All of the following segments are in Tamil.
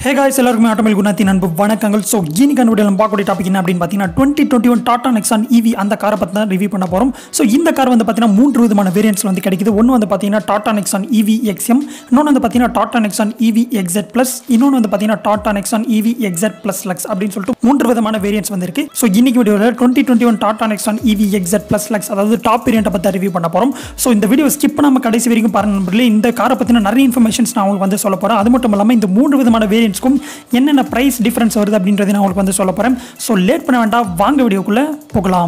ஹே காய்ஸ் எல்லாருக்குமே ஆட்டோமேல் குணாத்தின் அன்பு வணக்கங்கள் ஸோ இன்னைக்கு வீடியோ நம்ம பார்க்கக்கூடிய டாபிக் என்ன அப்படின்னு பார்த்தீங்கன்னா twenty twenty one Tata Nexon EV அந்த காரை பற்றி தான் ரிவ்யூ பண்ண போகிறோம் ஸோ இந்த கார் வந்து பார்த்தீங்கன்னா மூன்று விதமான வேரியன்ட்ஸ் வந்து கிடைக்குது ஒன்று வந்து பார்த்தீங்கன்னா டாடா நெக்ஸான் இவி எக்ஸ்எம் இன்னொன்று வந்து பார்த்தீங்கன்னா Tata Nexon EV XZ plus இன்னொன்று வந்து பார்த்தீங்கன்னா Tata Nexon EV XZ plus Lux அப்படின்னு சொல்லிட்டு மூன்று விதமான வேரியன்ட்ஸ் வந்து இருக்கு ஸோ இன்னைக்கு வீடியோவில் twenty twenty one Tata Nexon EV XZ plus Lux அதாவது டாப் வேரியண்ட்டை பற்றி ரிவ்யூ பண்ண போகிறோம் ஸோ இந்த வீடியோ ஸ்கிப் பண்ணாமல் கடைசி வரைக்கும் பாருங்க நண்பர்களே இந்த காரை பற்றின நிறைய இன்ஃபர்மேஷன்ஸ் நான் உங்களுக்கு வந்து சொல்ல போகிறேன் அது மட்டும் இல்லாமல் இந்த மூன்று விதமான வேரியன்ட்ஸ்க்கும் என்னென்ன ப்ரைஸ் டிஃப்ரென்ஸ் வருது அப்படின்றத நான் உங்களுக்கு வந்து சொல்ல போகிறேன் ஸோ லேட் பண்ண வேண்டாம் வாங்க வீடியோக்குள்ளே போகலாம்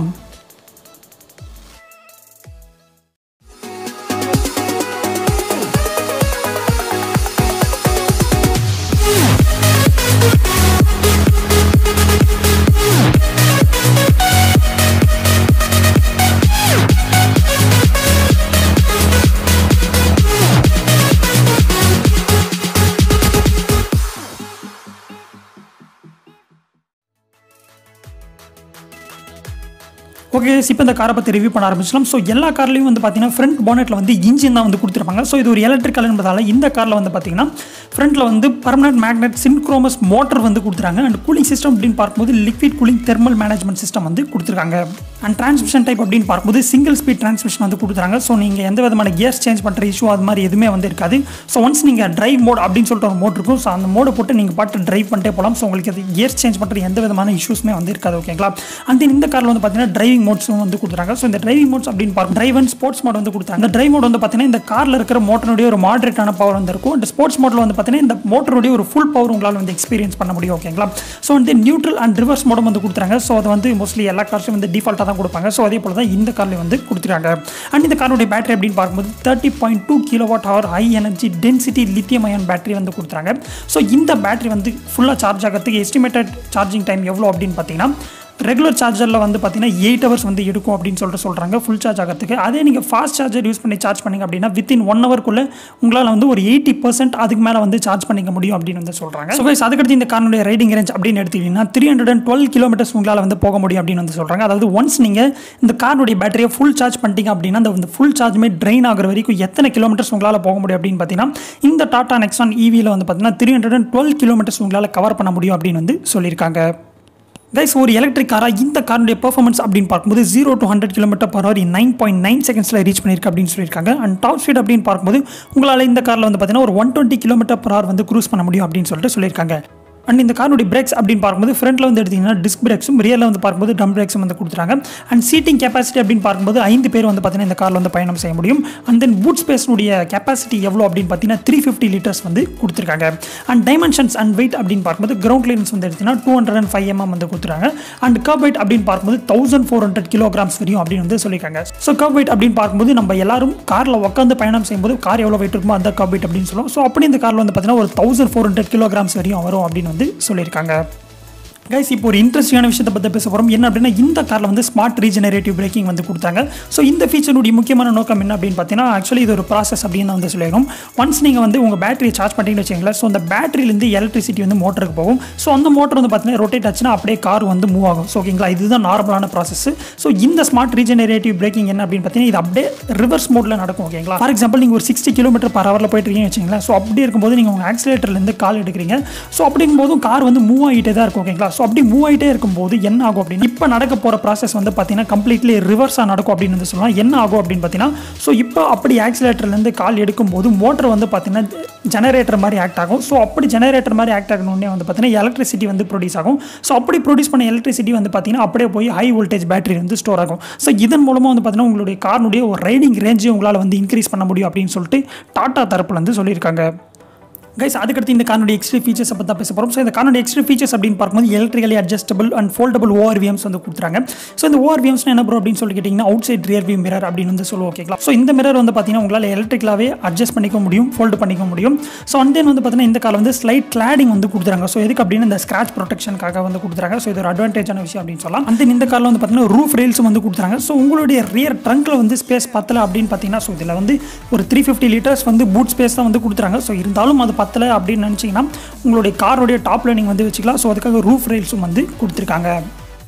ஓகே இப்போ இந்த காரை பற்றி ரிவ்யூ பண்ண ஆரம்பிச்சலாம் ஸோ எல்லா கார்லையும் வந்து பார்த்தீங்கன்னா ஃப்ரண்ட் பானெட்டில் வந்து இன்ஜின் தான் வந்து கொடுத்துருப்பாங்க ஸோ இது ஒரு எலக்ட்ரிக்கல் என்பதால் இந்த காரில் வந்து பார்த்தீங்கன்னா ஃப்ரண்ட்டில் வந்து பர்மனன்ட் மேக்னெட் சின்க்ரோமஸ் மோட்டர் வந்து கொடுத்துருக்காங்க அண்ட் கூலிங் சிஸ்டம் அப்படின்னு பார்க்கும்போது liquid cooling thermal management system வந்து கொடுத்துருக்காங்க அண்ட் டிரான்ஸ்மிஷன் டைப் அப்படின்னு பார்க்கும்போது சிங்கிள் ஸ்பீட் டிரான்ஸ்மிஷன் வந்து கொடுத்துருக்காங்க ஸோ நீங்கள் எந்த விதமான கியர்ஸ் சேஞ்ச் பண்ணுற இஷ்யூ அது மாதிரி எதுவுமே வந்து இருக்காது ஸோ ஒன்ஸ் நீங்கள் டிரைவ் மோட் அப்படின்னு சொல்லிட்டு ஒரு மோட் இருக்கும் ஸோ அந்த மோடை போட்டு நீங்கள் பாட்டு டிரைவ் பண்ணிட்டே போகலாம் ஸோ உங்களுக்கு அது கியர்ஸ் சேஞ்ச் பண்ணுற எந்த விதமான இஷ்யூஸுமே வந்து இருக்காது ஓகேங்களா அண்ட் இந்த காரில் வந்து பார்த்தீங்கன்னா டிரைவிங் மோட்ஸும் வந்து கொடுத்துறாங்க ஸோ இந்த டிரைவிங் மோட்ஸ் அப்படின்னு பார்க்கும் டிரைவ் அண்ட் ஸ்போர்ட்ஸ் மோட் வந்து கொடுத்தாங்க இந்த டிரைவ் மோட் வந்து பார்த்தீங்கன்னா இந்த காரில் இருக்கிற மோட்டருடைய ஒரு மாடரேட்டான பவர் வந்து இருக்கும் இந்த ஸ்போர்ட்ஸ் மோட்டில் வந்து பார்த்தீங்கன்னா இந்த மோட்டருடைய ஒரு ஃபுல் பவர் உங்களால் வந்து எக்ஸ்பீரியன்ஸ் பண்ண முடியும் ஓகேங்களா ஸோ வந்து நியூட்ரல் அண்ட் ரிவர்ஸ் மோடும் வந்து கொடுத்துறாங்க ஸோ அது வந்து மோஸ்ட்லி எல்லா கார்ஸும் வந்து டிஃபால்ட்டாக தான் கொடுப்பாங்க ஸோ அதே போல் தான் இந்த காரில் வந்து கொடுத்துருக்காங்க அண்ட் இந்த காரோடைய பேட்டரி அப்படின்னு பார்க்கும்போது thirty point two kilowatt hour high energy density lithium ion battery வந்து கொடுத்துறாங்க ஸோ இந்த பேட்டரி வந்து ஃபுல்லாக சார்ஜ் ஆகிறதுக்கு எஸ்டிமேட்டட் சார்ஜிங் டைம் எவ்வளோ அப்படின்னு பார்த்தீங்கன்னா ரெகுலர் சார்ஜரில் வந்து பார்த்தீங்கன்னா எயிட் ஹவர்ஸ் வந்து எடுக்கும் அப்படின்னு சொல்லிட்டு சொல்கிறாங்க ஃபுல் சார்ஜ் ஆகிறதுக்கு அதே நீங்கள் ஃபாஸ்ட் சார்ஜர் யூஸ் பண்ணி சார்ஜ் பண்ணிங்க அப்படின்னா வித்தின் ஒன் ஹவர்க்குள்ளே உங்களால் வந்து ஒரு எயிட்டி பர்சன்ட் அதுக்கு மேலே வந்து சார்ஜ் பண்ணிக்க முடியும் அப்படின்னு வந்து சொல்கிறாங்க ஸோ கைஸ் அதுக்கடுத்து இந்த காரனுடைய ரைடிங் ரேஞ்ச் அப்படின்னு எடுத்துக்கிட்டிங்கன்னா three hundred and twelve kilometres உங்களால் வந்து போக முடியும் அப்படின்னு வந்து சொல்கிறாங்க அதாவது ஒன்ஸ் நீங்கள் இந்த காருடைய பேட்டரியை ஃபுல் சார்ஜ் பண்ணிட்டீங்க அப்படின்னா அந்த ஃபுல் சார்ஜுமே ட்ரெயின் ஆகிற வரைக்கும் எத்தனை கிலோமீட்டர்ஸ் உங்களால் போக முடியும் அப்படின்னு பார்த்தீங்கன்னா இந்த டாடா நெக்ஸான் ஈவியில் வந்து பார்த்தீங்கன்னா three hundred and twelve kilometres உங்களால் கவர் பண்ண முடியும் அப்படின்னு வந்து சொல்லியிருக்காங்க கைஸ் ஒரு எலக்ட்ரிக் காராக இந்த காருடைய பெர்ஃபார்மன்ஸ் அப்படின்னு பார்க்கும்போது zero to hundred kilometre per hour nine point nine செகண்ட்ஸில் ரீச் பண்ணியிருக்கு அப்படின்னு சொல்லியிருக்காங்க அண்ட் டாப் ஸ்பீட் அப்படின்னு பார்க்கும்போது உங்களால் இந்த காரில் வந்து பார்த்தீங்கன்னா ஒரு one twenty kilometre per hour வந்து க்ரூஸ் பண்ண முடியும் அப்படின்னு சொல்லிட்டு சொல்லியிருக்காங்க அண்ட் இந்த காருடைய பிரேக்ஸ் அப்படின்னு பார்க்கும்போது ஃப்ரண்ட்டில் வந்து எடுத்திங்கன்னா டிஸ்க் பிரேக்ஸும் ரியலில் வந்து பார்க்கும்போது டம் பிரேக்ஸும் வந்து கொடுத்துறாங்க அண்ட் சீட்டிங் கெப்பாசிட்டி அப்படின்னு பார்க்கும்போது ஐந்து பேர் வந்து பார்த்தீங்கன்னா இந்த காரில் வந்து பயணம் செய்ய முடியும் அண்ட் தென் பூட் ஸ்பேஸ்னுடைய கெப்பாசிட்டி எவ்வளோ அப்படின்னு பார்த்தீங்கன்னா த்ரீ ஃபிஃப்டி லிட்டர்ஸ் வந்து கொடுத்துருக்காங்க அண்ட் டைமென்ஷன்ஸ் அண்ட் வெயிட் அப்படின்னு பார்க்கும்போது கிரவுண்ட் கிளியரன்ஸ் வந்து எடுத்திங்கன்னா two hundred and five MM வந்து கொடுத்துருக்காங்க அண்ட் கப் வெயிட் அப்படின்னு பார்க்கும்போது தௌசண்ட் ஃபோர் ஹண்ட்ரட் கிலோகிராம்ஸ் வரையும் அப்படின்னு வந்து சொல்லியிருக்காங்க ஸோ கப் வெயிட் அப்படின்னு பார்க்கும்போது நம்ம எல்லாரும் காரில் உட்காந்து பயணம் செய்யும்போது கார் எவ்வளோ வெயிட் இருக்குமோ அந்த கப் வெயிட் அப்படின்னு சொல்லுவோம் ஸோ அப்படி இந்த காரில் வந்து பார்த்தீங்கன்னா ஒரு தௌசண்ட் ஃபோர் ஹண்ட்ரட் கிலோகிராம்ஸ் வரையும் வரும் அப்படின்னு வந்து சொல்லியிருக்காங்க கைஸ் இப்போ ஒரு இன்ட்ரெஸ்டிங்கான விஷயத்தை பற்றி பேச போகிறோம் என்ன அப்படின்னா இந்த காரில் வந்து ஸ்மார்ட் ரீஜெனரேட்டிவ் பிரேக்கிங் வந்து கொடுத்தாங்க ஸோ இந்த ஃபீச்சருடைய முக்கியமான நோக்கம் என்ன அப்படின்னு பார்த்தீங்கன்னா ஆக்சுவலி இது ஒரு ப்ராசஸ் அப்படின்னு தான் வந்து சொல்லியிருக்கோம் ஒன்ஸ் நீங்கள் வந்து உங்கள் பேட்டரியை சார்ஜ் பண்ணிட்டீங்கன்னு வச்சுங்களேன் ஸோ அந்த பேட்டரியிலேருந்து எலக்ட்ரிசிட்டி வந்து மோட்டருக்கு போகும் ஸோ அந்த மோட்டர் வந்து பார்த்தீங்கன்னா ரொட்டேட் ஆச்சுன்னா அப்படியே கார் வந்து மூவ் ஆகும் ஸோ ஓகேங்களா இதுதான் நார்மலான ப்ராசஸ் ஸோ இந்த ஸ்மார்ட் ரீஜெனரேட்டிவ் பிரேக்கிங் என்ன அப்படின்னு பார்த்தீங்கன்னா இது அப்படியே ரிவர்ஸ் மோடில் நடக்கும் ஓகேங்களா ஃபார் எக்ஸாம்பிள் நீங்கள் ஒரு சிக்ஸ்டி கிலோமீட்டர் பர் ஹவரில் போயிட்டு இருக்கீங்கன்னு வச்சுங்களேன் ஸோ அப்படி இருக்கும்போது நீங்கள் உங்கள் ஆக்சிலேட்டர்லேருந்து கால் எடுக்கிறீங்க ஸோ அப்படிங்கும்போதும் கார் வந்து மூவ் ஆகிட்டே தான் இருக்கும் ஓகேங்களா ஸோ அப்படி மூவ் ஆகிட்டே இருக்கும்போது என்ன ஆகும் அப்படின்னு இப்போ நடக்க போகிற ப்ராசஸ் வந்து பார்த்தீங்கன்னா கம்ப்ளீட்லி ரிவர்ஸாக நடக்கும் அப்படின்னு வந்து சொல்லலாம் என்ன ஆகும் அப்படின்னு பார்த்தீங்கன்னா ஸோ இப்போ அப்படி ஆக்சிலேட்டர்லேருந்து கால் எடுக்கும்போது மோட்டர் வந்து பார்த்தீங்கன்னா ஜெனரேட்டர் மாதிரி ஆக்ட் ஆகும் ஸோ அப்படி ஜெனரேட்டர் மாதிரி ஆக்ட் ஆகணுன்னே வந்து பார்த்தீங்கன்னா எலக்ட்ரிசிட்டி வந்து ப்ரொடியூஸ் ஆகும் ஸோ அப்படி ப்ரொடியூஸ் பண்ண எலக்ட்ரிசிட்டி வந்து பார்த்தீங்கன்னா அப்படியே போய் ஹை வோல்டேஜ் பேட்டரி வந்து ஸ்டோர் ஆகும் ஸோ இதன் மூலமாக வந்து பார்த்தீங்கன்னா உங்களுடைய கார்னுடைய ஒரு ரைடிங் ரேஞ்சையும் உங்களால் வந்து இன்க்ரீஸ் பண்ண முடியும் அப்படின்னு சொல்லிட்டு டாட்டா தரப்புலேருந்து சொல்லியிருக்காங்க கைஸ் அதுக்கடுத்து இந்த கார்னுடைய எக்ஸ்ட்ரா ஃபீச்சர்ஸ் பற்றி தான் பேச போகிறோம் ஸோ இந்த கார்னுடைய எக்ஸ்ட்ரா ஃபீச்சர்ஸ் அப்படின்னு பார்க்கும்போது electrically adjustable and foldable ORVMs வந்து கொடுத்துறாங்க ஸோ இந்த ஓஆர்விஎம்ஸ் என்ன ப்ரோ அப்படின்னு சொல்லி கேட்டிங்கன்னா outside rear view mirror அப்படின்னு வந்து சொல்லுவோம் ஓகேங்களா ஸோ இந்த மிரர் வந்து பார்த்தீங்கன்னா உங்களால் எலக்ட்ரிக்கலாகவே அட்ஜஸ்ட் பண்ணிக்க முடியும் ஃபோல்டு பண்ணிக்க முடியும் ஸோ அண்ட் தென் வந்து பார்த்தீங்கன்னா இந்த காலம் வந்து ஸ்லைட் கிளாடிங் வந்து கொடுத்துறாங்க ஸோ எதுக்கு அப்படின்னு இந்த ஸ்க்ராச் ப்ரொடெக்ஷனுக்காக வந்து கொடுத்துறாங்க ஸோ இது ஒரு அட்வான்டேஜான விஷயம் அப்படின்னு சொல்லலாம் அண்ட் தென் இந்த காரில் வந்து பார்த்தீங்கன்னா ரூஃப் ரெயில்ஸும் வந்து கொடுத்துறாங்க ஸோ உங்களுடைய ரியர் ட்ரங்க்கில் வந்து ஸ்பேஸ் பத்தலை அப்படின்னு பார்த்தீங்கன்னா ஸோ இதில் வந்து ஒரு த்ரீ ஃபிஃப்டி லிட்டர்ஸ் வந்து பூட் ஸ்பேஸ் தான் வந்து கொடுத்துறாங்க ஸோ இருந்தாலும் அது பத்தலை அப்படின்னு நினச்சி வச்சிங்கன்னா உங்களுடைய காரோடைய டாப் லைனிங் வந்து வச்சுக்கலாம் ஸோ அதுக்காக ரூஃப் ரெயில்ஸும் வந்து கொடுத்துருக்காங்க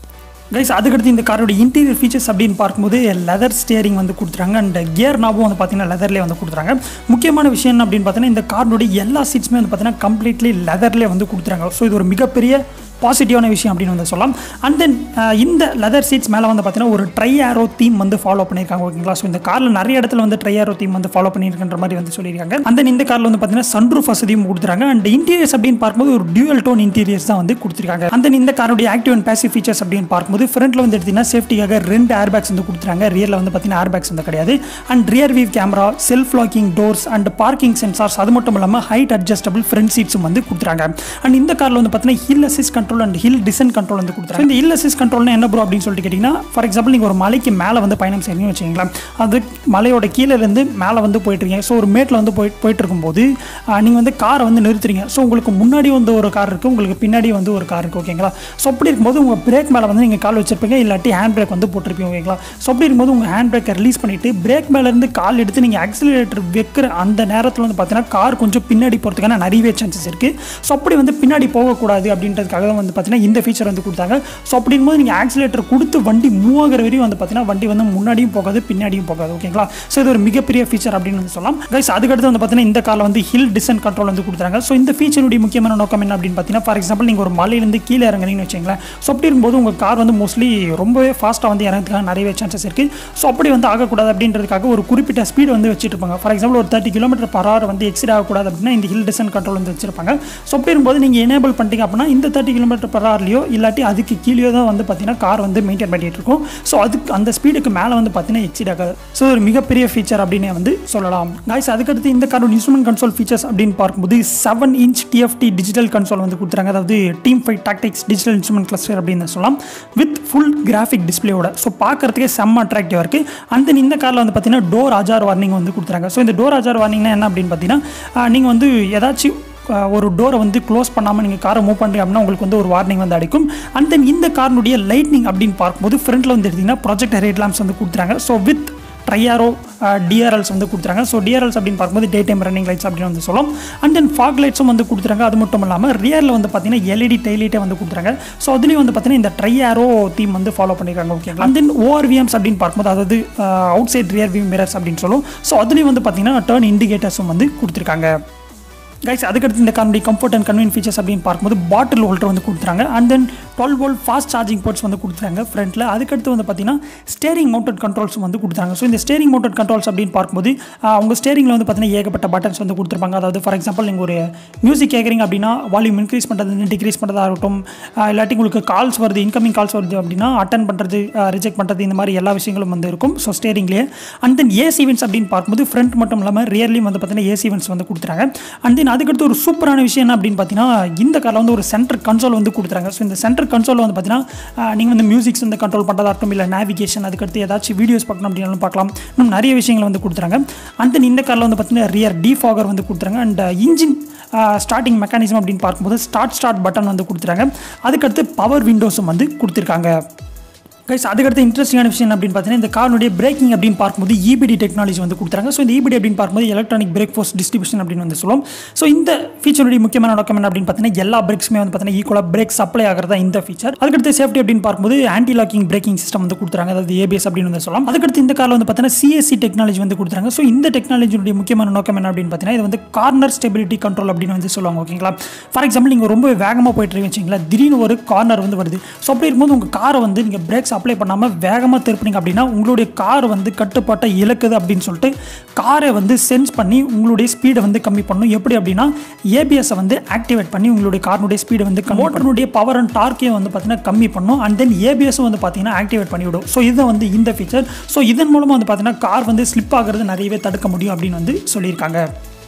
கைஸ் அதுக்கடுத்து இந்த காரோட இன்டீரியர் ஃபீச்சர்ஸ் அப்படின்னு பார்க்கும்போது லெதர் ஸ்டியரிங் வந்து கொடுத்துறாங்க அண்ட் கியர் நாபும் வந்து பார்த்தீங்கன்னா லெதர்லேயே வந்து கொடுத்துறாங்க முக்கியமான விஷயம் என்ன அப்படின்னு பார்த்தீங்கன்னா இந்த காரோட எல்லா சீட்ஸுமே வந்து பார்த்தீங்கன்னா கம்ப்ளீட்லி லெதர்லேயே வந்து கொடுத்துறாங்க ஸோ இது ஒரு மிகப்பெரிய பாசிட்டிவான விஷயம் அப்படின்னு வந்து சொல்லலாம் அண்ட் தென் இந்த லெதர் சீட்ஸ் மேலே வந்து பார்த்தீங்கன்னா ஒரு ட்ரை ஆரோ தீம் வந்து ஃபாலோ பண்ணியிருக்காங்க ஓகேங்களா ஸோ இந்த காரில் நிறைய இடத்துல வந்து ட்ரை ஆரோ தீம் வந்து ஃபாலோ பண்ணியிருக்கின்ற மாதிரி வந்து சொல்லியிருக்காங்க அண்ட் தென் இந்த காரில் வந்து பார்த்தீங்கன்னா சன்ரூஃப் வசதியும் கொடுத்துறாங்க அண்ட் இன்டீரியர்ஸ் அப்படின்னு பார்க்கும்போது ஒரு டியூவல் டோன் இன்டீரியர்ஸ் தான் வந்து கொடுத்துருக்காங்க அண்ட் தென் இந்த காரோடைய ஆக்டிவ் அண்ட் பேசிவ் ஃபீச்சர்ஸ் அப்படின்னு பார்க்கும்போது ஃப்ரண்ட்டில் வந்து எடுத்தீங்கன்னா சேஃப்டிக்காக ரெண்டு ஏர் பேக்ஸ் வந்து கொடுத்துறாங்க ரியரில் வந்து பார்த்தீங்கன்னா ஏர் பேக்ஸ் வந்து கிடையாது and rear view camera self locking doors and parking sensors அது மட்டும் இல்லாமல் ஹைட் அட்ஜஸ்டபிள் ஃப்ரண்ட் சீட்ஸும் வந்து கொடுத்துறாங்க அண்ட் இந்த காரில் வந்து பார்த்தீங்கன்னா hill assist control and hill descent control வந்து கொடுத்துறாங்க இந்த ஹில் அசிஸ் கண்ட்ரோல்னா என்ன ப்ரோ அப்படின்னு சொல்லிட்டு கேட்டிங்கன்னா ஃபார் எக்ஸாம்பிள் நீங்கள் ஒரு மலைக்கு மேலே வந்து பயணம் செய்றீங்கன்னு வச்சுக்கலாம் அது மலையோட கீழே இருந்து மேலே வந்து போயிட்டு இருக்கீங்க ஸோ ஒரு மேட்டில் வந்து போய் போயிட்டு இருக்கும்போது நீங்கள் வந்து காரை வந்து நிறுத்துறீங்க ஸோ உங்களுக்கு முன்னாடி வந்து ஒரு கார் இருக்குது உங்களுக்கு பின்னாடி வந்து ஒரு கார் இருக்குது ஓகேங்களா ஸோ அப்படி இருக்கும்போது உங்கள் பிரேக் மேலே வந்து நீங்கள் கால் வச்சிருப்பீங்க இல்லாட்டி ஹேண்ட் பிரேக் வந்து போட்டிருப்பீங்க ஓகேங்களா ஸோ அப்படி இருக்கும்போது உங்கள் ஹேண்ட் பிரேக்கை ரிலீஸ் பண்ணிவிட்டு பிரேக் மேலேருந்து கால் எடுத்து நீங்கள் ஆக்சிலேட்டர் வைக்கிற அந்த நேரத்தில் வந்து பார்த்தீங்கன்னா கார் கொஞ்சம் பின்னாடி போகிறதுக்கான நிறையவே சான்சஸ் இருக்குது ஸோ அப்படி வந்து பின்னாடி போகக்கூடாது அப்படின்றதுக்காக தான் வந்து பார்த்தீங்கன்னா இந்த ஃபீச்சர் வந்து கொடுத்தாங்க ஸோ அப்படிங்கும்போது நீங்கள் ஆக்சிலேட்டர் கொடுத்து வண்டி மூவ் ஆகிற வரையும் வந்து பார்த்தீங்கன்னா வண்டி வந்து முன்னாடியும் போகாது பின்னாடியும் போகாது ஓகேங்களா ஸோ இது ஒரு மிகப்பெரிய ஃபீச்சர் அப்படின்னு வந்து சொல்லலாம் கைஸ் அதுக்கடுத்து வந்து பார்த்தீங்கன்னா இந்த காரில் வந்து ஹில் டிசன் கண்ட்ரோல் வந்து கொடுத்துறாங்க ஸோ இந்த ஃபீச்சருடைய முக்கியமான நோக்கம் என்ன அப்படின்னு பார்த்தீங்கன்னா ஃபார் எக்ஸாம்பிள் நீங்கள் ஒரு மலையிலேருந்து கீழே இறங்குறீங்கன்னு வச்சுங்களேன் ஸோ அப்படி இருக்கும்போது உங்கள் கார் வந்து மோஸ்ட்லி ரொம்பவே ஃபாஸ்ட்டாக வந்து இறங்குறதுக்காக நிறையவே சான்சஸ் இருக்குது ஸோ அப்படி வந்து ஆகக்கூடாது அப்படின்றதுக்காக ஒரு குறிப்பிட்ட ஸ்பீடு வந்து வச்சுட்டு இருப்பாங்க ஃபார் எக்ஸாம்பிள் ஒரு தேர்ட்டி கிலோமீட்டர் பர் ஹவர் வந்து எக்ஸிட் ஆகக்கூடாது அப்படின்னா இந்த ஹில் டிசன் கண்ட்ரோல் வந்து வச்சிருப்பாங்க ஸோ அப்படி இருக்கும்போது நீங்கள் எனேபிள் பண்ணிட்டீங்க அப்படின்னா இந்த தேர்ட்டி கிலோமீட்டர் பர் ஹவர்லையோ இல்லாட்டி அதுக்கு கீழே தான் வந்து பார்த்தீங்கன்னா கார் வந்து மெயின்டைன் பண்ணிட்டு இருக்கும் ஸோ அதுக்கு அந்த ஸ்பீடுக்கு மேலே வந்து பார்த்தீங்கன்னா எக்ஸிட் ஆகாது ஸோ ஒரு மிகப்பெரிய ஃபீச்சர் அப்படின்னு வந்து சொல்லலாம் காய்ஸ் அதுக்கடுத்து இந்த காரோட இன்ஸ்ட்ருமெண்ட் கன்சோல் ஃபீச்சர்ஸ் அப்படின்னு பார்க்கும்போது seven inch TFT digital console வந்து கொடுத்துறாங்க அதாவது team fight tactics digital instrument cluster அப்படின்னு சொல்லலாம் வித் ஃபுல் கிராஃபிக் டிஸ்பிளேயோட ஸோ பார்க்கறதுக்கே செம்ம அட்ராக்டிவாக இருக்குது அண்ட் தென் இந்த காரில் வந்து பார்த்தீங்கன்னா டோர் அஜார் வார்னிங் வந்து கொடுத்துறாங்க ஸோ இந்த டோர் அஜார் வார்னிங்னா என்ன அப்படின்னு பார்த்தீங்கன்னா நீங்கள் வந்து ஏதாச்சும் அஹ், ஒரு டோரை வந்து க்ளோஸ் பண்ணாமல் நீங்கள் காரை மூவ் பண்ணுறீங்க அப்படின்னா உங்களுக்கு வந்து ஒரு வார்னிங் வந்து அடிக்கும் அண்ட் தென் இந்த காரினுடைய லைட்னிங் அப்படின்னு பார்க்கும்போது ஃப்ரண்ட்டில் வந்து எடுத்திங்கன்னா ப்ராஜெக்ட் ஹெட் லாம்ப்ஸ் வந்து கொடுத்துறாங்க ஸோ வித் ட்ரையாரோ டிஆர்எல்ஸ் வந்து கொடுத்துறாங்க ஸோ டிஆர்எல்ஸ் அப்படின்னு பார்க்கும்போது டே டைம் ரன்னிங் லைட்ஸ் அப்படின்னு வந்து சொல்லலாம் அண்ட் தென் ஃபாக் லைட்ஸும் வந்து கொடுத்துறாங்க அது மட்டும் இல்லாமல் ரியரில் வந்து பார்த்தீங்கன்னா எல்இடி டைலைட்டே வந்து கொடுத்துறாங்க ஸோ அதுலேயும் வந்து பார்த்தீங்கன்னா இந்த ட்ரையாரோ தீம் வந்து ஃபாலோ பண்ணியிருக்காங்க ஓகே அண்ட் தென் ஓஆர்விஎம்ஸ் அப்படின்னு பார்க்கும்போது அதாவது outside rear view mirrors அப்படின்னு சொல்லும் ஸோ அதுலேயும் வந்து பார்த்தீங்கன்னா டர்ன் இண்டிகேட்டர்ஸும் வந்து கொடுத்துருக்காங்க கைஸ் அதுக்கடுத்து இந்த காருடைய கம்ஃபர்ட் அண்ட் கன்வீன் ஃபீச்சர்ஸ் அப்படின்னு பார்க்கும்போது பாட்டில் ஹோல்டர் வந்து கொடுத்துறாங்க and then twelve volt fast charging ports வந்து கொடுத்துறாங்க ஃப்ரண்ட்டில் அதுக்கடுத்து வந்து பார்த்தீங்கன்னா ஸ்டேரிங் மவுண்டட் கண்ட்ரோல்ஸ் வந்து கொடுத்துறாங்க ஸோ இந்த ஸ்டேரிங் மவுண்டட் கண்ட்ரோல்ஸ் அப்படின்னு பார்க்கும்போது ஆஹ், உங்க ஸ்டேரிங்கில் வந்து பார்த்தீங்கன்னா ஏகப்பட்ட பட்டன்ஸ் வந்து கொடுத்துருப்பாங்க அதாவது ஃபார் எக்ஸாம்பிள் நீங்கள் ஒரு மியூசிக் கேட்குறீங்க அப்படின்னா வால்யூம் இன்க்ரீஸ் பண்ணுறது டிக்ரீஸ் பண்ணுறதா இருக்கட்டும் ஆஹ், இல்லாட்டி உங்களுக்கு கால்ஸ் வருது இன்கமிங் கால்ஸ் வருது அப்படின்னா அட்டன் பண்ணுறது ரிஜெக்ட் பண்ணுறது இந்த மாதிரி எல்லா விஷயங்களும் வந்து இருக்கும் ஸோ ஸ்டேரிங்லேயே அண்ட் தென் ஏசி இவெண்ட்ஸ் அப்படின்னு பார்க்கும்போது ஃப்ரண்ட் மட்டும் இல்லாமல் ரியர்லையும் வந்து பார்த்தீங்கன்னா ஏசி இவெண்ட்ஸ் வந்து கொடுத்துறாங்க அண்ட் தென் அதுக்கடுத்து ஒரு சூப்பரான விஷயம் என்ன அப்படின்னு பார்த்தீங்கன்னா இந்த காரில் வந்து ஒரு சென்டர் கன்சோல் வந்து கொடுத்துறாங்க ஸோ இந்த சென்டர் கன்சோல் வந்து பார்த்தீங்கன்னா நீங்கள் வந்து மியூசிக்ஸ் வந்து கண்ட்ரோல் பண்ணுறதா இருக்கட்டும் இல்லை நேவிகேஷன் அதுக்கடுத்து ஏதாச்சும் வீடியோஸ் பார்க்கணும் அப்படின்னாலும் பார்க்கலாம் இன்னும் நிறைய விஷயங்கள் வந்து கொடுத்துறாங்க அண்ட் தென் இந்த காரில் வந்து பார்த்தீங்கன்னா ரியர் டிஃபாகர் வந்து கொடுத்துறாங்க அண்ட் இன்ஜின் ஸ்டார்டிங் மெக்கானிசம் அப்படின்னு பார்க்கும்போது ஸ்டார்ட் ஸ்டார்ட் பட்டன் வந்து கொடுத்துறாங்க அதுக்கடுத்து பவர் விண்டோஸும் வந்து கொடுத்துருக்காங்க கைஸ் அதுக்கடுத்து இன்ட்ரெஸ்டிங்கான விஷயம் என்ன அப்படின்னு பார்த்தீங்கன்னா இந்த காருடைய பிரேக்கிங் அப்படின்னு பார்க்கும்போது இபிடி டெக்னாலஜி வந்து கொடுத்துறாங்க ஸோ இந்த இபிடி அப்படின்னு பார்க்கும்போது எலக்ட்ரானிக் பிரேக் ஃபோர்ஸ் டிஸ்ட்ரிபியூஷன் அப்படின்னு வந்து சொல்லுவோம் ஸோ இந்த ஃபீச்சருடைய முக்கியமான நோக்கம் என்ன அப்படின்னு பார்த்தீங்கன்னா எல்லா பிரேக்ஸுமே வந்து பார்த்தீங்கன்னா ஈக்குவலாக பிரேக் சப்ளை ஆகிறதா இந்த ஃபீச்சர் அதுக்கடுத்து சேஃப்டி அப்படின்னு பார்க்கும்போது ஆன்டி லாக்கிங் பிரேக்கிங் சிஸ்டம் வந்து கொடுத்துறாங்க அதாவது ஏபிஎஸ் அப்படின்னு வந்து சொல்லலாம் அதுக்கடுத்து இந்த காரில் வந்து பார்த்தீங்கன்னா சிஎஸ்சி டெக்னாலஜி வந்து கொடுத்துறாங்க ஸோ இந்த டெக்னாலஜியுடைய முக்கியமான நோக்கம் என்ன அப்படின்னு பார்த்தீங்கன்னா இது வந்து கார்னர் ஸ்டெபிலிட்டி கண்ட்ரோல் அப்படின்னு வந்து சொல்லுவாங்க ஓகேங்களா ஃபார் எக்ஸாம்பிள் நீங்கள் ரொம்ப வேகமாக போயிட்டு இருக்கீங்க வச்சிங்களா திடீர்னு ஒரு கார்னர் வந்து வருது ஸோ அப்படி இருக்கும்போது உங்கள் காரை வந்து நீங்கள் பிரேக்ஸ் அப்ளை பண்ணாமல் வேகமாக திருப்பினீங்க அப்படின்னா உங்களுடைய கார் வந்து கட்டுப்பாட்டை இழக்குது அப்படின்னு சொல்லிட்டு காரை வந்து சென்ஸ் பண்ணி உங்களுடைய ஸ்பீடை வந்து கம்மி பண்ணணும் எப்படி அப்படின்னா ஏபிஎஸ்ஸை வந்து ஆக்டிவேட் பண்ணி உங்களுடைய காரினுடைய ஸ்பீடை வந்து மோட்டருடைய பவர் அண்ட் டார்க்கையும் வந்து பார்த்தீங்கன்னா கம்மி பண்ணும் அண்ட் தென் ஏபிஎஸும் வந்து பார்த்தீங்கன்னா ஆக்டிவேட் பண்ணிவிடும் ஸோ இதுதான் வந்து இந்த ஃபீச்சர் ஸோ இதன் மூலமாக வந்து பார்த்தீங்கன்னா கார் வந்து ஸ்லிப் ஆகிறது நிறையவே தடுக்க முடியும் அப்படின்னு வந்து சொல்லியிருக்காங்க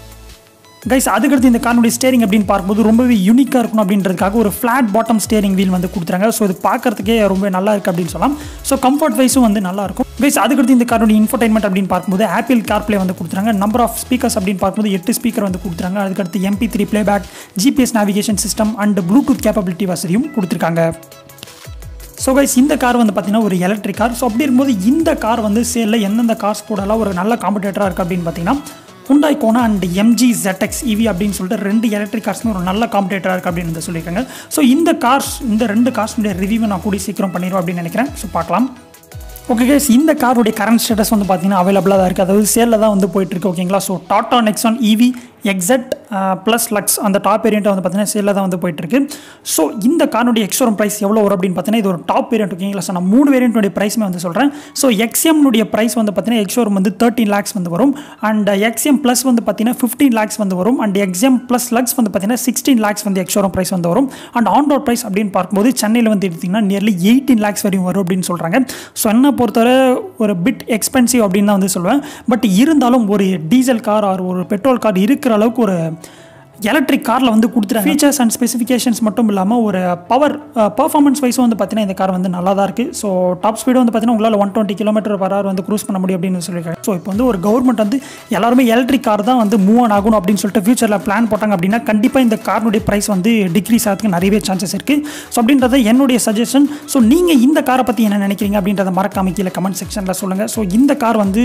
கைஸ் அதுக்கடுத்து இந்த காருடைய ஸ்டேரிங் அப்படின்னு பார்க்கும்போது ரொம்பவே யூனிக்காக இருக்கணும் அப்படின்றதுக்காக ஒரு ஃப்ளாட் பாட்டம் ஸ்டேரிங் வீல் வந்து கொடுத்துறாங்க ஸோ இது பார்க்கறதுக்கே ரொம்ப நல்லா இருக்குது அப்படின்னு சொல்லலாம் ஸோ கம்ஃபர்ட் வைஸும் வந்து நல்லா இருக்கும் கைஸ் அதுக்கடுத்து இந்த காருடைய இன்ஃபர்டைன்மெண்ட் அப்படின்னு பார்க்கும்போது ஆப்பிள் கார்ப்ளே வந்து கொடுத்துறாங்க நம்பர் ஆஃப் ஸ்பீக்கர்ஸ் அப்படின்னு பார்க்கும்போது எட்டு ஸ்பீக்கர் வந்து கொடுத்துறாங்க அதுக்கடுத்து MP three back GPS navigation system and Bluetooth capability வசதியும் கொடுத்துருக்காங்க ஸோ கைஸ் இந்த கார் வந்து பார்த்தீங்கன்னா ஒரு எலக்ட்ரிக் கார் ஸோ அப்படி இருக்கும்போது இந்த கார் வந்து சேலில் எந்தெந்த கார்ஸ் கூடலாம் ஒரு நல்ல காம்படேட்டராக இருக்குது அப்படின்னு பார்த்தீங்கன்னா Hyundai Kona and MG ZX EV அப்படின்னு சொல்லிட்டு ரெண்டு எலக்ட்ரிக் கார்ஸ்மே ஒரு நல்ல காம்படேட்டராக இருக்குது அப்படின்னு வந்து சொல்லியிருக்காங்க ஸோ இந்த கார்ஸ் இந்த ரெண்டு கார்ஸுடைய ரிவ்யூவை நான் கூடி சீக்கிரம் பண்ணிடுவோம் அப்படின்னு நினைக்கிறேன் ஸோ பார்க்கலாம் ஓகே கேஸ் இந்த காருடைய கரண்ட் ஸ்டேட்டஸ் வந்து பார்த்தீங்கன்னா அவைலபிளாக தான் இருக்குது அதாவது சேலில் தான் வந்து போயிட்டுருக்கு ஓகேங்களா so Tata Nexon EV XZ plus Lux அந்த டாப் வேரியண்ட்டை வந்து பார்த்தீங்கன்னா சேலில் தான் வந்து போயிட்டுருக்கு ஸோ இந்த காருடைய எக்ஸோரம் ப்ரைஸ் எவ்வளோ வரும் அப்படின்னு பார்த்தீங்கன்னா இது ஒரு டாப் வேரியண்ட் ஓகேங்களா ஸோ நான் மூணு வேரியண்ட்டுடைய ப்ரைஸுமே வந்து சொல்கிறேன் ஸோ எக்ஸ்எம்னுடைய ப்ரைஸ் வந்து பார்த்தீங்கன்னா எக்ஸோரம் வந்து தேர்ட்டின் லேக்ஸ் வந்து வரும் அண்ட் எக்ஸ்எம் ப்ளஸ் வந்து பார்த்தீங்கன்னா ஃபிஃப்டீன் லேக்ஸ் வந்து வரும் அண்ட் எக்ஸ்எம் ப்ளஸ் லக்ஸ் வந்து பார்த்தீங்கன்னா சிக்ஸ்டீன் லேக்ஸ் வந்து எக்ஸோரம் ப்ரைஸ் வந்து வரும் அண்ட் ஆன் ரோட் ப்ரைஸ் அப்படின்னு பார்க்கும்போது சென்னையில் வந்து எடுத்திங்கன்னா நியர்லி எயிட்டீன் லேக்ஸ் வரையும் வரும் அப்படின்னு சொல்கிறாங்க ஸோ என்ன பொறுத்தவரை ஒரு பிட் எக்ஸ்பென்சிவ் அப்படின்னு தான் வந்து சொல்லுவேன் பட் இருந்தாலும் ஒரு டீசல் கார் ஆர் ஒரு பெட்ரோல் கார் இருக்கிற அளவுக்கு ஒரு எலக்ட்ரிக் காரில் வந்து கொடுத்துருக்காங்க ஃபீச்சர்ஸ் அண்ட் ஸ்பெசிஃபிகேஷன்ஸ் மட்டும் இல்லாமல் ஒரு பவர் பர்ஃபார்மன்ஸ் வைஸும் வந்து பார்த்தீங்கன்னா இந்த கார் வந்து நல்லா தான் இருக்குது ஸோ டாப் ஸ்பீடு வந்து பார்த்தீங்கன்னா உங்களால் one twenty kilometre per hour வந்து க்ரூஸ் பண்ண முடியும் அப்படின்னு சொல்லியிருக்காங்க ஸோ இப்போ வந்து ஒரு கவர்மெண்ட் வந்து எல்லாருமே எலக்ட்ரிக் கார் தான் வந்து மூவ் ஆன் ஆகணும் அப்படின்னு சொல்லிட்டு ஃபியூச்சரில் பிளான் போட்டாங்க அப்படின்னா கண்டிப்பாக இந்த கார்னுடைய ப்ரைஸ் வந்து டிக்ரீஸ் ஆகிறதுக்கு நிறையவே சான்சஸ் இருக்குது ஸோ அப்படின்றத என்னுடைய சஜஷன் ஸோ நீங்கள் இந்த காரை பற்றி என்ன நினைக்கிறீங்க அப்படின்றத மறக்காம கீழே கமெண்ட் செக்ஷனில் சொல்லுங்கள் ஸோ இந்த கார் வந்து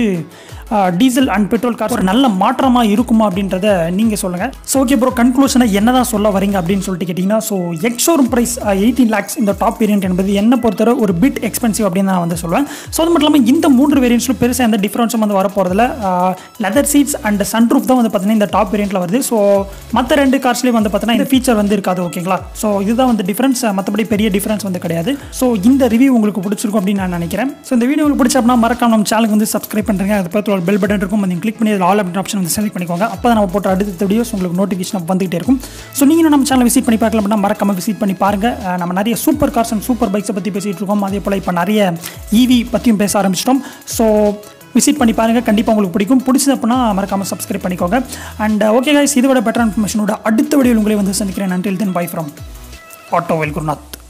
டீசல் அண்ட் பெட்ரோல் கார் ஒரு நல்ல மாற்றமாக இருக்குமா அப்படின்றத நீங்கள் சொல்லுங்கள் ஸோ ஓகே ப்ரோ கன்க்ளூஷனை என்ன தான் சொல்ல வரீங்க அப்படின்னு சொல்லிட்டு கேட்டிங்கன்னா so ex showroom price eighteen lakhs இந்த டாப் வேரியன்ட் என்பது என்ன பொறுத்தவரை ஒரு பிட் எக்ஸ்பென்சிவ் அப்படின்னு நான் வந்து சொல்லுவேன் ஸோ அது மட்டும் இல்லாமல் இந்த மூன்று வேரியன்ட்ஸில் பெருசாக எந்த டிஃப்ரென்ஸும் வந்து வரப்போகிறதுல லெதர் சீட்ஸ் அண்ட் சன்ரூஃப் தான் வந்து பார்த்தீங்கன்னா இந்த டாப் வேரியண்ட்டில் வருது ஸோ மற்ற ரெண்டு கார்ஸ்லேயும் வந்து பார்த்தீங்கன்னா இந்த ஃபீச்சர் வந்து இருக்காது ஓகேங்களா ஸோ இதுதான் வந்து டிஃப்ரென்ஸ் மற்றபடி பெரிய டிஃப்ரென்ஸ் வந்து கிடையாது ஸோ இந்த ரிவ்யூ உங்களுக்கு பிடிச்சிருக்கும் அப்படின்னு நான் நினைக்கிறேன் ஸோ இந்த வீடியோ உங்களுக்கு பிடிச்ச அப்படின்னா மறக்காம நம்ம சேனலுக்கு வந்து சப்ஸ்கிரைப் பண்ணுறீங்க அது பக்கத்தில் ஒரு பெல் பட்டன் இருக்கும் நீங்கள் கிளிக் பண்ணி அதில் ஆல் அப்படின்ற ஆப்ஷன் வந்து செலக்ட் பண்ணிக்கோங்க அப்போ தான் நம்ம போட்ட அடுத்த வீடியோஸ் உங்களுக்கு நோட்டிஃபிகேஷன் வந்துகிட்டே இருக்கும் ஸோ நீங்கள் நம்ம சேனல் விசிட் பண்ணி பார்க்கலாம் அப்படின்னா மறக்காம விசிட் பண்ணி பாருங்கள் அஹ் நம்ம நிறைய சூப்பர் கார்ஸ் அண்ட் சூப்பர் பைக்ஸை பற்றி பேசிகிட்டு இருக்கோம் அதே போல் இப்போ நிறைய ஈவி பற்றியும் பேச ஆரம்பிச்சிட்டோம் ஸோ விசிட் பண்ணி பாருங்கள் கண்டிப்பாக உங்களுக்கு பிடிக்கும் பிடிச்சது அப்படின்னா மறக்காமல் சப்ஸ்கிரைப் பண்ணிக்கோங்க அண்ட் ஓகே கைஸ் இதோட பெட்டர் இன்ஃபர்மேஷனோட அடுத்த வீடியோவில் உங்களை வந்து சந்திக்கிறேன் நன்றில் தென் பை ஃப்ரம் ஆட்டோ வெல் குருநாத்